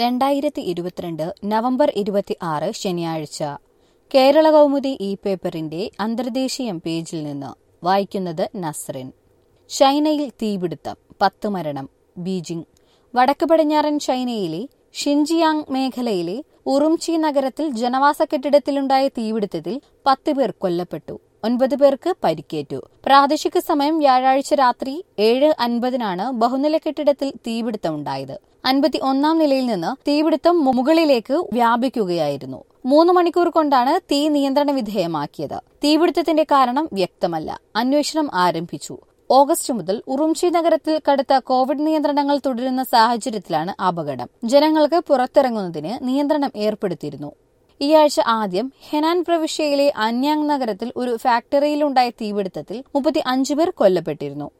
രണ്ടായിരത്തി ഇരുപത്തിരണ്ട് നവംബർ ഇരുപത്തി ആറ് ശനിയാഴ്ച കേരള കൗമുദി ഇ പേപ്പറിന്റെ അന്തർദേശീയം പേജിൽ നിന്ന് വായിക്കുന്നത് നസ്റിൻ ചൈനയിൽ തീപിടുത്തം പത്ത് മരണം ബീജിംഗ് വടക്ക് പടിഞ്ഞാറൻ ചൈനയിലെ ഷിൻജിയാങ് മേഖലയിലെ ഉറുംചി നഗരത്തിൽ ജനവാസ കെട്ടിടത്തിലുണ്ടായ തീപിടുത്തത്തിൽ പത്ത് പേർ കൊല്ലപ്പെട്ടു ഒൻപത് പേർക്ക് പരിക്കേറ്റു പ്രാദേശിക സമയം വ്യാഴാഴ്ച രാത്രി ഏഴ് അൻപതിനാണ് ബഹുനില കെട്ടിടത്തിൽ തീപിടുത്തമുണ്ടായത് അൻപത്തി ഒന്നാം നിലയിൽ നിന്ന് തീപിടുത്തം മുകളിലേക്ക് വ്യാപിക്കുകയായിരുന്നു മൂന്ന് മണിക്കൂർ കൊണ്ടാണ് തീ നിയന്ത്രണ വിധേയമാക്കിയത് തീപിടുത്തത്തിന്റെ കാരണം വ്യക്തമല്ല അന്വേഷണം ആരംഭിച്ചു ഓഗസ്റ്റ് മുതൽ ഉറുംചി നഗരത്തിൽ കടുത്ത കോവിഡ് നിയന്ത്രണങ്ങൾ തുടരുന്ന സാഹചര്യത്തിലാണ് അപകടം ജനങ്ങൾക്ക് പുറത്തിറങ്ങുന്നതിന് നിയന്ത്രണം ഏർപ്പെടുത്തിയിരുന്നു ഈ ആഴ്ച ആദ്യം ഹെനാൻ പ്രവിശ്യയിലെ അന്യാങ് നഗരത്തിൽ ഒരു ഫാക്ടറിയിലുണ്ടായ തീപിടുത്തത്തിൽ മുപ്പത്തി അഞ്ചു പേർ കൊല്ലപ്പെട്ടിരുന്നു